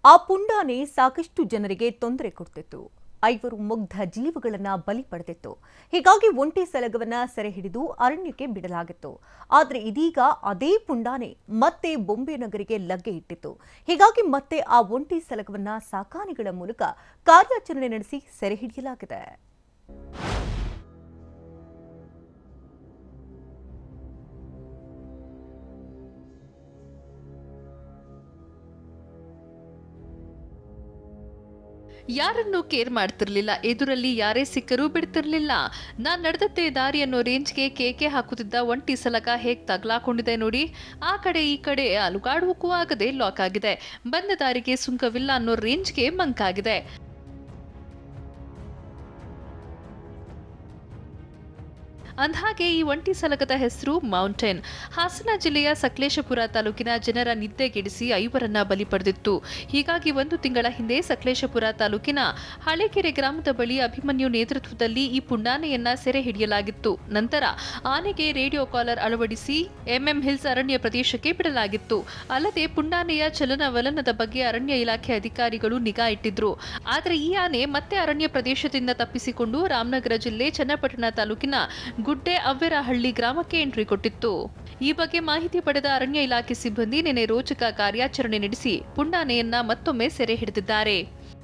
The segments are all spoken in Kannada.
ಆ ಪುಂಡಾನೆ ಸಾಕಷ್ಟು ಜನರಿಗೆ ತೊಂದರೆ ಕೊಡ್ತಿತ್ತು ಐವರು ಮುಗ್ಧ ಜೀವಗಳನ್ನ ಬಲಿ ಪಡೆದಿತ್ತು ಹೀಗಾಗಿ ಒಂಟಿ ಸಲಗವನ್ನ ಸೆರೆ ಹಿಡಿದು ಅರಣ್ಯಕ್ಕೆ ಬಿಡಲಾಗಿತ್ತು ಆದರೆ ಇದೀಗ ಅದೇ ಪುಂಡಾನೆ ಮತ್ತೆ ಬೊಂಬೆ ನಗರಿಗೆ ಲಗ್ಗೆ ಇಟ್ಟಿತ್ತು ಹೀಗಾಗಿ ಮತ್ತೆ ಆ ಒಂಟಿ ಸಲಗವನ್ನ ಸಾಕಾನೆಗಳ ಮೂಲಕ ಕಾರ್ಯಾಚರಣೆ ನಡೆಸಿ ಸೆರೆ ಹಿಡಿಯಲಾಗಿದೆ ಯಾರನ್ನೂ ಕೇರ್ ಮಾಡ್ತಿರ್ಲಿಲ್ಲ ಎದುರಲ್ಲಿ ಯಾರೇ ಸಿಕ್ಕರೂ ಬಿಡ್ತಿರ್ಲಿಲ್ಲ ನಾನ್ ನಡೆದದ್ದೇ ದಾರಿ ಅನ್ನೋ ರೇಂಜ್ಗೆ ಕೇಕೆ ಹಾಕುತ್ತಿದ್ದ ಒಂಟಿ ಸಲಗ ಹೇಗ್ ತಗ್ಲಾಕೊಂಡಿದೆ ನೋಡಿ ಆ ಕಡೆ ಈ ಕಡೆ ಅಲುಗಾಡುವಕ್ಕೂ ಆಗದೆ ಲಾಕ್ ಆಗಿದೆ ಬಂದ ದಾರಿಗೆ ಸುಂಕವಿಲ್ಲ ಅನ್ನೋ ರೇಂಜ್ಗೆ ಮಂಕಾಗಿದೆ ಅಂದ್ಹಾಗೆ ಈ ಒಂಟಿ ಸಲಗದ ಹೆಸರು ಮೌಂಟೇನ್ ಹಾಸನ ಜಿಲ್ಲೆಯ ಸಕಲೇಶಪುರ ತಾಲೂಕಿನ ಜನರ ನಿದ್ದೆಗೆಡಿಸಿ ಐವರನ್ನ ಬಲಿ ಪಡೆದಿತ್ತು ಹೀಗಾಗಿ ಒಂದು ತಿಂಗಳ ಹಿಂದೆ ಸಕಲೇಶಪುರ ತಾಲೂಕಿನ ಹಳೆಕೆರೆ ಗ್ರಾಮದ ಬಳಿ ಅಭಿಮನ್ಯು ನೇತೃತ್ವದಲ್ಲಿ ಈ ಪುಂಡಾನೆಯನ್ನ ಸೆರೆ ಹಿಡಿಯಲಾಗಿತ್ತು ನಂತರ ಆನೆಗೆ ರೇಡಿಯೋ ಕಾಲರ್ ಅಳವಡಿಸಿ ಎಂಎಂ ಹಿಲ್ಸ್ ಅರಣ್ಯ ಪ್ರದೇಶಕ್ಕೆ ಬಿಡಲಾಗಿತ್ತು ಅಲ್ಲದೆ ಪುಂಡಾನೆಯ ಚಲನವಲನದ ಬಗ್ಗೆ ಅರಣ್ಯ ಇಲಾಖೆ ಅಧಿಕಾರಿಗಳು ನಿಗಾ ಇಟ್ಟಿದ್ರು ಆದರೆ ಈ ಆನೆ ಮತ್ತೆ ಅರಣ್ಯ ಪ್ರದೇಶದಿಂದ ತಪ್ಪಿಸಿಕೊಂಡು ರಾಮನಗರ ಜಿಲ್ಲೆ ಚನ್ನಪಟ್ಟಣ ತಾಲೂಕಿನ ಗುಡ್ಡೆ ಅವ್ವೆರಹಳ್ಳಿ ಗ್ರಾಮಕ್ಕೆ ಎಂಟ್ರಿ ಕೊಟ್ಟಿತ್ತು ಈ ಬಗ್ಗೆ ಮಾಹಿತಿ ಪಡೆದ ಅರಣ್ಯ ಇಲಾಖೆ ಸಿಬ್ಬಂದಿ ನಿನ್ನೆ ರೋಚಕ ಕಾರ್ಯಾಚರಣೆ ನಡೆಸಿ ಪುಂಡಾನೆಯನ್ನ ಮತ್ತೊಮ್ಮೆ ಸೆರೆ ಹಿಡಿದಿದ್ದಾರೆ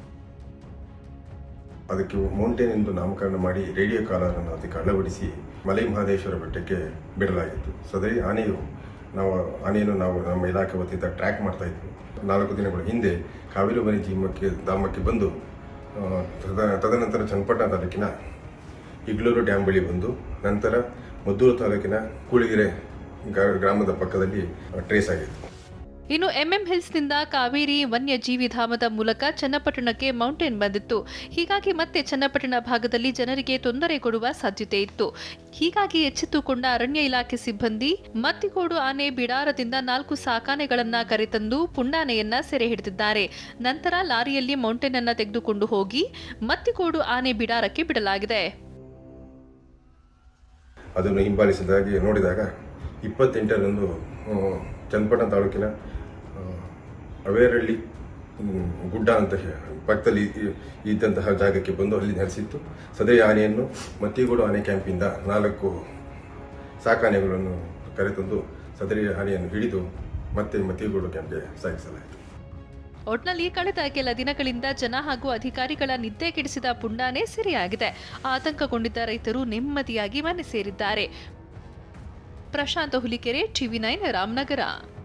ಅದಕ್ಕೆ ಮೌಂಟೇನ್ ಎಂದು ನಾಮಕರಣ ಮಾಡಿ ರೇಡಿಯೋ ಕಾಲರನ್ನು ಅದಕ್ಕೆ ಅಳವಡಿಸಿ ಮಲೈ ಮಹದೇಶ್ವರ ಬೆಟ್ಟಕ್ಕೆ ಬಿಡಲಾಗಿತ್ತು ಸದರಿ ಆನೆಯು ನಾವು ಆನೆಯನ್ನು ನಾವು ನಮ್ಮ ಇಲಾಖೆ ವತಿಯಿಂದ ಟ್ರ್ಯಾಕ್ ಮಾಡ್ತಾ ಇದ್ವಿ ನಾಲ್ಕು ದಿನಗಳ ಹಿಂದೆ ಕಾವೇರಿ ವನ್ಯಜೀವಕ್ಕೆ ಧಾಮಕ್ಕೆ ಬಂದು ಆ, ತದ- ತದನಂತರ ಚನ್ನಪಟ್ಟಣ ತಾಲೂಕಿನ ಇಗ್ಲೂರು ಡ್ಯಾಮ್ ಬಳಿ ಬಂದು ನಂತರ ಮದ್ದೂರು ತಾಲೂಕಿನ ಕೂಳಿಗೆರೆ ಗ್ರಾ- ಗ್ರಾಮದ ಪಕ್ಕದಲ್ಲಿ ಟ್ರೇಸ್ ಆಗಿತ್ತು ಇನ್ನು ಎಂಎಂ ಹಿಲ್ಸ್ನಿಂದ ಕಾವೇರಿ ವನ್ಯಜೀವಿ ಧಾಮದ ಮೂಲಕ ಚನ್ನಪಟ್ಟಣಕ್ಕೆ ಮೌಂಟೇನ್ ಬಂದಿತ್ತು ಹೀಗಾಗಿ ಮತ್ತೆ ಚನ್ನಪಟ್ಟಣ ಭಾಗದಲ್ಲಿ ಜನರಿಗೆ ತೊಂದರೆ ಕೊಡುವ ಸಾಧ್ಯತೆ ಇತ್ತು ಹೀಗಾಗಿ ಎಚ್ಚೆತ್ತುಕೊಂಡ ಅರಣ್ಯ ಇಲಾಖೆ ಸಿಬ್ಬಂದಿ ಮತ್ತಿಗೋಡು ಆನೆ ಬಿಡಾರದಿಂದ ನಾಲ್ಕು ಸಾಕಾನೆಗಳನ್ನ ಕರೆತಂದು ಪುಂಡಾನೆಯನ್ನ ಸೆರೆ ಹಿಡಿದಿದ್ದಾರೆ ನಂತರ ಲಾರಿಯಲ್ಲಿ ಮೌಂಟೇನ್ ಅನ್ನ ತೆಗೆದುಕೊಂಡು ಹೋಗಿ ಮತ್ತಿಗೋಡು ಆನೆ ಬಿಡಾರಕ್ಕೆ ಬಿಡಲಾಗಿದೆ ಅದನ್ನು ಹಿಂಬಾಲಿಸಿದಾಗಿ ನೋಡಿದಾಗ ಇಪ್ಪತ್ತೆಂಟರಂದು ಆ, ಚನ್ನಪಟ್ಟಣ ತಾಲೂಕಿನ ಆ, ಅವೇರಳ್ಳಿ ಹ್ಮ್, ಗುಡ್ಡ ಅಂತ ಹೇ- ಪಕ್ಕದಲ್ಲಿ ಇ- ಇದ್ದಂತಹ ಜಾಗಕ್ಕೆ ಬಂದು ಅಲ್ಲಿ ನೆಲೆಸಿತ್ತು ಸದರಿ ಆನೆಯನ್ನು ಮತ್ತಿಗೋಡು ಆನೆ ಕ್ಯಾಂಪಿಂದ ನಾಲ್ಕು ಸಾಕಾನೆಗಳನ್ನು ಕರೆತಂದು ಸದರಿ ಆನೆಯನ್ನು ಹಿಡಿದು ಮತ್ತೆ ಮತ್ತಿಗೋಡು ಕ್ಯಾಂಪ್ಗೆ ಸಾಗಿಸಲಾಯಿತು ಒಟ್ನಲ್ಲಿ ಕಳೆದ ಕೆಲ ದಿನಗಳಿಂದ ಜನ ಹಾಗೂ ಅಧಿಕಾರಿಗಳ ನಿದ್ದೆ ಕೆಡಿಸಿದ ಪುಂಡಾನೆ ಸೆರೆಯಾಗಿದೆ ಆತಂಕಗೊಂಡಿದ್ದ ರೈತರು ನೆಮ್ಮದಿಯಾಗಿ ಮನೆ ಸೇರಿದ್ದಾರೆ ಪ್ರಶಾಂತ ಹುಲಿಕೆರೆ ಟಿವಿ ನೈನ್ ರಾಮನಗರ